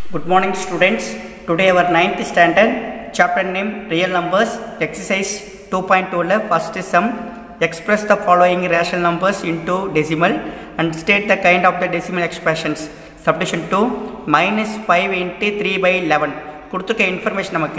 Good morning students. Today our 9th standard chapter name real numbers exercise 2.2 ல first sum express the following rational numbers into decimal and state the kind of the decimal expressions. Subdivision 2 minus 5 into 3 by 11 கொடுத்துருக்க information நமக்கு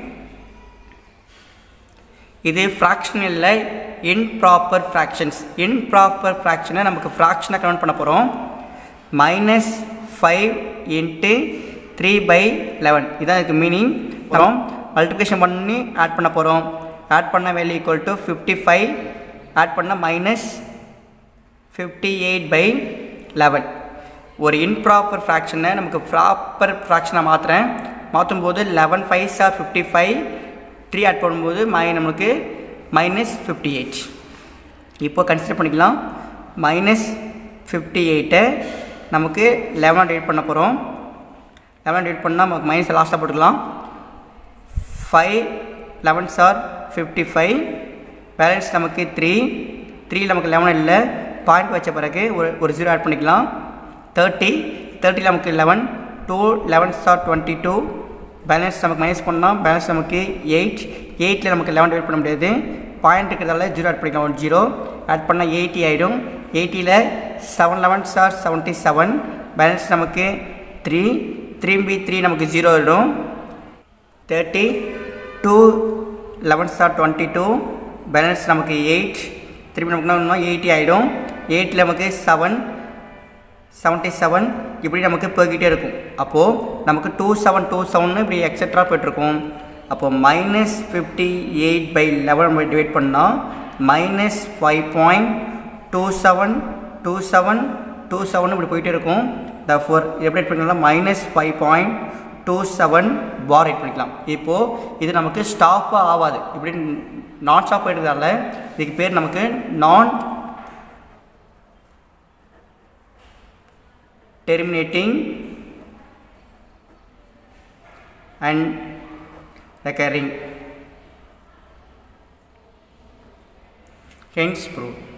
இது fraction இல்லை இன்ப்ராப்பர் fractions இன்ப்ராப்பர் ஃப்ராக்ஷனை நமக்கு ஃப்ராக்ஷனாக count பண்ண போகிறோம் minus five into three by eleven இதான் இதுக்கு மீனிங் அப்புறம் மல்டிப்ளிகேஷன் பண்ணி ஆட் பண்ண போகிறோம் ஆட் பண்ண value equal to fifty five add பண்ண minus fifty eight by eleven ஒரு இன்ப்ராப்பர் ஃப்ராக்ஷனை நமக்கு ப்ராப்பர் ஃப்ராக்ஷனாக மாற்றுறேன் மாற்றும் போது eleven five sir fifty five three add பண்ணும்போது மை நம்மளுக்கு மைனஸ் ஃபிஃப்டி எயிட் இப்போ கன்சிடர் பண்ணிக்கலாம் மைனஸ் ஃபிஃப்டி எயிட்டை நமக்கு லெவன் டிவைட் பண்ண போகிறோம் லெவன் டிவைட் பண்ணால் நமக்கு மைனஸ் லாஸ்ட்டாக போட்டுக்கலாம் five eleven sir fifty five balance நமக்கு த்ரீ த்ரீ நமக்கு லெவன் இல்லை பாயிண்ட் வச்ச பிறகு ஒரு ஒரு ஜீரோ ஆட் பண்ணிக்கலாம் தேர்ட்டி தேர்ட்டியில் நமக்கு eleven two eleven sir twenty two balance நமக்கு மைனஸ் பண்ணால் பேலன்ஸ் நமக்கு எயிட் எயிட்டில் நமக்கு லெவன் டிவைட் பண்ண முடியாது பாயிண்ட் இருக்கிறதால ஜீரோ ஆட் பண்ணிக்கலாம் ஒன் ஜீரோ ஆட் பண்ணால் எயிட்டி ஆகிடும் எயிட்டியில் seven eleven sir seventy seven balance நமக்கு த்ரீ த்ரீ பி த்ரீ நமக்கு ஜீரோ ஆகிடும் thirty two eleven sir twenty two balance நமக்கு எயிட் திருப்பி நமக்கு இன்னும் எயிட்டி ஆகிடும் எயிட்டில் நமக்கு செவன் செவன்ட்டி செவன் இப்படி நமக்கு போய்கிட்டே இருக்கும் அப்போது நமக்கு டூ செவன் டூ செவன் இப்படி எக்ஸட்ரா போய்ட்டுருக்கும் அப்போது minus fifty eight by eleven divide பண்ணால் minus five point two seven two seven two seven இப்படி போயிட்டே இருக்கும் த ஃபோர் எப்படி பண்ணிக்கலாம் minus five point two seven bar write பண்ணிக்கலாம் இப்போது இது நமக்கு ஸ்டாப்பாக ஆகாது இப்படி நான் ஸ்டாப் போயிட்டதால இதுக்கு பேர் நமக்கு நான் terminating and recurring hence proof